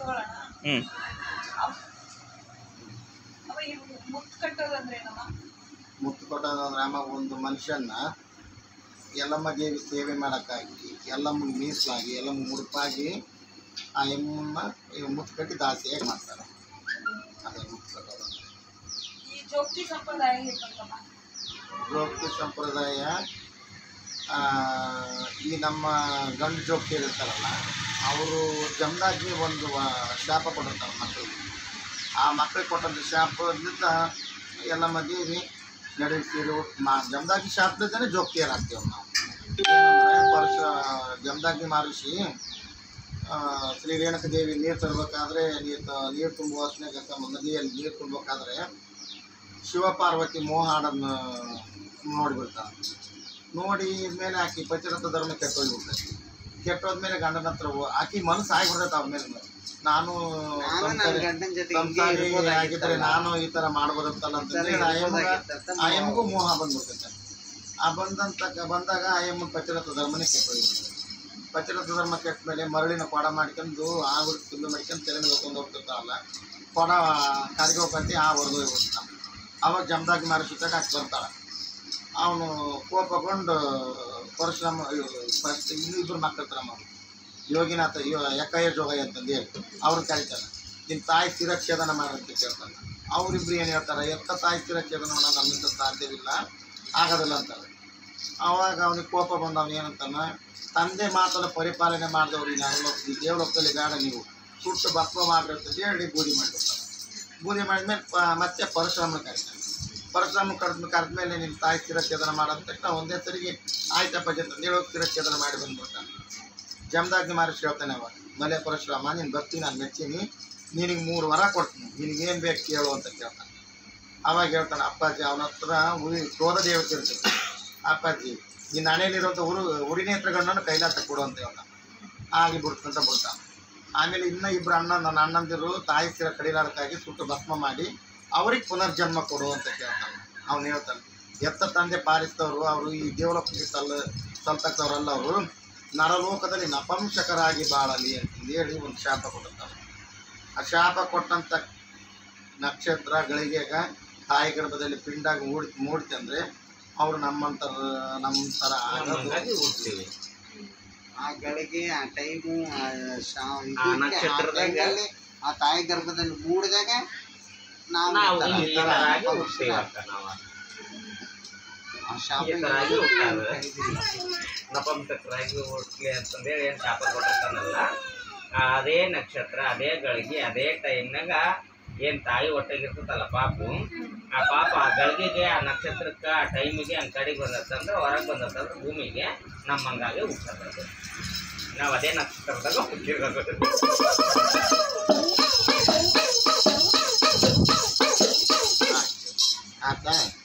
ತಗೊಳ್ಳೋಣ ಹ್ಞೂ ಅವ್- ಅವ ಈ ಮುತ್ತು ಕಟ್ಟೋದಂದ್ರೆ ಏನಮ್ಮ ಮುತ್ತು ಕೊಟ್ಟೋದಂದ್ರೆ ಅಮ್ಮ ಒಂದು ಮನುಷ್ಯನ ಎಲ್ಲಮ್ಮ ದೇವಿ ಸೇವೆ ಮಾಡೋಕ್ಕಾಗಿ ಎಲ್ಲಮ್ಮ ಮೀಸಲಾಗಿ ಎಲ್ಲಮ್ಮ ಮುಡುಪಾಗಿ ಆ ಎಮ್ಮನ್ನ ಇವ್ ಮುತ್ತು ಕಟ್ಟಿ ದಾಸಿಯಾಗಿ ಮಾಡ್ತಾರೆ ಅದೇ ಮುತ್ತು ಕಟ್ಟೋದು ಈ ಜೋಗ್ತಿ ಸಂಪ್ರದಾಯ ಹೇಗಿರ್ತಮ್ಮ ಜೋಗ್ತಿ ಸಂಪ್ರದಾಯ ಆ, ಈ ನಮ್ಮ ಗಂಡು ಜೋಗ್ತಿ ಇರ್ತಾರಲ್ಲ ಅವರು ಜಮದಾಗಿ ಒಂದು ವ- ಶಾಪ ಕೊಟ್ಟಿರ್ತಾರೆ ಮಕ್ಕಳಿಗೆ ಆ ಮಕ್ಕಳಿಗೆ ಕೊಟ್ಟಂಥ ಶಾಪದಿಂದ ಎಲ್ಲಮ್ಮ ದೇವಿ ನಡೆಸ್ತೀರು ಮಾ ಜಮದಾಗಿ ಶಾಪದಿಂದನೇ ಜೋಗ್ತಿಯರಾಗ್ತೀವಿ ನಾವು ಏನಂದರೆ ವರ್ಷ ಜಮದಾಗಿ ಮಾರಿಸಿ ಶ್ರೀ ರೇಣುಕ ದೇವಿ ನೀರು ತರಬೇಕಾದ್ರೆ ನೀರು ನೀರು ತುಂಬುವ ಹೊತ್ನಾಗ ನದಿಯಲ್ಲಿ ನೀರು ತುಂಬಬೇಕಾದ್ರೆ ಶಿವಪಾರ್ವತಿ ಮೋಹ ಹಾಡನ್ನು ನೋಡಿಬಿಡ್ತಾನೆ ನೋಡಿ ಮೇಲೆ ಆಕಿ ಪಂಚರತ್ನ ಧರ್ಮ ಕೆಟ್ಟೋಗ್ಬಿಡ್ತೈತಿ ಕೆಟ್ಟೋದ್ಮೇಲೆ ಗಂಡನ ಹತ್ರ ಹೋ- ಆಕಿ ಮನಸ್ಸು ಆಗಿಬಿಡ್ತೈತೆ ಅವ್ರ ಮೇಲೆ ನಾನು ನಾನು ನನ್ನ ಸಂಸಾರಿ- ಗಂಡನ ಜೊತೆ ಹಿಂಗೆ ಸಂಸಾರಿ ಇರ್ಬೋದಾಗಿತ್ತಲ್ಲ. ಆಗಿದ್ರೆ ನಾನು ಈ ಥರ ಮಾಡ್ಬೋದಂತಲ್ಲ ಅಂತ ಸರಿ, ಹೇಳಿ ಆ ಎಮ್ಗ- ಇರ್ಬೋದಾಗಿತ್ತಂತ ಆ ಎಮ್ಗೂ ಮೋಹ ಬಂದ್ಬಿಡ್ತೈತೆ ಆ ಬಂದಂತ ಬಂದಾಗ ಆ ಎಮ್ಮ ಪಂಚರತ್ನ ಧರ್ಮನೇ ಕೆಟ್ಟೋಗ್ಬಿಡ್ತೈತೆ ಪಂಚರತ್ನ ಧರ್ಮ ಕೆಟ್ಟ ಮೇಲೆ ಮರಳಿನ ಕೊಡ ಮಾಡ್ಕೊಂಡು ಆ ಹುಡುಗ ತುಂಬಿ ಮಾಡ್ಕೊಂಡು ತಲೆ ಮೇಲೆ ಹೊತ್ಕೊಂಡು ಹೋಗ್ತಿರ್ತಾರಲ್ಲ ಕೊಡ ಕಾರಿಗೆ ಹೋಗ್ಬಂದು ಆ ಹೊರದು ಹೋಗ್ಬಿಡ್ತಾನೆ ಅವಾಗ ಜಮದಾಗಿ ಮಾರಿ ಸುತ್ತಾಗ ಹಾಕಿ ಬರ್ತಾಳೆ ಅವನು ಕೋಪಗೊಂಡು ಪರಶುರಾಮ ಫಸ್ಟ್ ಇನ್ನೂ ಇಬ್ಬರು ಮಕ್ಕಳಿರ್ತಾರಮ್ಮ ಯೋಗಿನಾಥ ಯೋ ಎಕ್ಕಯ್ಯ ಜೋಗಯ್ಯ ಅಂತಂದು ಹೇಳಿ ಅವ್ರು ಕರೀತಾನೆ ನಿನ್ನ ತಾಯಿ ಸ್ಥಿರಚ್ಛೇದನ ಮಾಡಂತ ಕೇಳ್ತಾನೆ ಅವರಿಬ್ರು ಏನು ಹೇಳ್ತಾರೆ ಎತ್ತ ತಾಯಿ ಸ್ಥಿರಚ್ಛೇದನ ಮಾಡೋ ನಮ್ಮಿಂದ ಸಾಧ್ಯವಿಲ್ಲ ಆಗೋದಿಲ್ಲ ಅಂತಾರೆ ಆವಾಗ ಅವನಿಗೆ ಕೋಪ ಬಂದು ಅವನು ಏನಂತಾನೆ ತಂದೆ ಮಾತನ್ನು ಪರಿಪಾಲನೆ ಮಾಡಿದವ್ರು ಈ ನರಲೋಕ ಈ ದೇವಲೋಕದಲ್ಲಿ ಬೇಡ ನೀವು ಸುಟ್ಟು ಭಸ್ಮ ಮಾಡ್ರಿ ಅಂತ ಹೇಳಿ ಬೂದಿ ಮಾಡಿರ್ತಾರೆ ಬೂದಿ ಮಾಡಿದ್ಮೇಲೆ ಪ ಮತ್ತೆ ಪರಶುರಾಮನ ಕರೀತಾನೆ ಪರಶುರಾಮ ಕರೆದ ಕರೆದ್ಮೇಲೆ ನಿಮ್ಮ ತಾಯಿ ಸ್ಥಿರಚ್ಛೇದನ ಮಾಡೋದ ತಕ್ಷಣ ಒಂದೇ ಸರಿಗೆ ಆಯ್ತಪ್ಪ ಜನ ಹೇಳೋ ಸ್ಥಿರಚ್ಛೇದನ ಮಾಡಿ ಬಂದ್ಬಿಡ್ತಾನೆ ಜಮದಾಗ್ನಿ ಮಾರಿಸಿ ಹೇಳ್ತಾನೆ ಅವಾಗ ಮಲೆ ಪರಶುರಾಮ ನೀನು ಬರ್ತೀನಿ ನಾನು ಮೆಚ್ಚೀನಿ ನಿನಗೆ ಮೂರು ವರ ಕೊಡ್ತೀನಿ ನಿನಗೇನು ಬೇಕು ಕೇಳು ಅಂತ ಕೇಳ್ತಾನೆ ಅವಾಗ ಹೇಳ್ತಾನೆ ಅಪ್ಪಾಜಿ ಅವನ ಹತ್ರ ಉರಿ ಕ್ರೋಧ ದೇವತೆ ಇರ್ತೈತೆ ಅಪ್ಪಾಜಿ ಈ ನಾನೇಲಿರುವಂಥ ಉರು ಉರಿನೇತ್ರಗಳನ್ನ ಕೈಲಾಸ ಕೊಡು ಅಂತ ಹೇಳ್ತಾನೆ ಆಗಿ ಬಿಡ್ತಂತ ಬಿಡ್ತಾನೆ ಆಮೇಲೆ ಇನ್ನೂ ಇಬ್ಬರು ಅಣ್ಣ ನನ್ನ ಅಣ್ಣಂದಿರು ತಾಯಿ ಸ್ಥಿರ ಕಡಿಲಾರಕ್ಕಾಗಿ ಸುಟ್ಟು ಭಸ್ಮ ಮಾಡಿ ಅವ್ರಿಗೆ ಪುನರ್ಜನ್ಮ ಕೊಡು ಅಂತ ಕೇಳ್ತಾನೆ ಅವ್ನು ಹೇಳ್ತಾನೆ ಎತ್ತ ತಂದೆ ಪಾಲಿಸಿದವರು ಅವರು ಈ ದೇವಲೋಕಕ್ಕೆ ಸಲ್ ಸಲ್ತಕ್ಕವರಲ್ಲ ಅವರು ನರಲೋಕದಲ್ಲಿ ನಪಂಸಕರಾಗಿ ಬಾಳಲಿ ಅಂತಂದು ಹೇಳಿ ಒಂದು ಶಾಪ ಕೊಡುತ್ತಾರೆ ಆ ಶಾಪ ಕೊಟ್ಟಂಥ ನಕ್ಷತ್ರ ಗಳಿಗೆಗ ತಾಯಿ ಗರ್ಭದಲ್ಲಿ ಪಿಂಡಾಗಿ ಮೂಡಿ ಮೂಡ್ತಂದ್ರೆ ಅವರು ನಮ್ಮಂತರ ನಮ್ಮ ಥರ ಆಗೋದು ಹುಡ್ತೀವಿ ಆ ಗಳಿಗೆ ಆ ಟೈಮು ಆ ಶಾ- ಆ ಇದಕ್ಕೆ, ಆ ನಕ್ಷತ್ರದಾಗ ಟೈಮಲ್ಲಿ ಆ ತಾಯಿ ಗರ್ಭದಲ್ಲಿ ಮೂಡಿದಾಗ ನಾವು ನಾವು ಈ ಈ ಥರ ಥರ ಆಗಿ ಅನುಭವಿಸ್ತಾ ಹುಡ್ತೀವಿ ಅಂತ ನಾವು ಆ ಶಾಪ ಈ ಥರ ಆಗಿ ಹುಟ್ಟಾವೆ. ನಪಂಸಕರಾಗಿ ಹುಟ್ಲಿ ಅಂತಂದೇಳಿ ಏನು ಶಾಪ ಕೊಟ್ಟಿರ್ತಾನಲ್ಲ ಆ ಅದೇ ನಕ್ಷತ್ರ ಅದೇ ಗಳಿಗೆ ಅದೇ ಟೈಮ್ನಾಗ ಏನು ತಾಯಿ ಹೊಟ್ಟೆಗಿರ್ತದಲ್ಲ ಪಾಪು ಆ ಪಾಪ ಆ ಗಳಿಗೆಗೆ ಆ ನಕ್ಷತ್ರಕ್ಕೆ ಆ ಟೈಮಿಗೆ ಹಂಗೆ ಕಡೆಗೆ ಬಂದತ್ತಂದ್ರೆ ಹೊರಗೆ ಬಂದತ್ತಂದ್ರೆ ಭೂಮಿಗೆ ನಮ್ಮ ಹಂಗಾಗಿ ಹುಟ್ಟೋದು ನಾವು ಅದೇ ನಕ್ಷತ್ರದಾಗ ಹುಟ್ಟಿರೋದು ಆಯ್ತಾ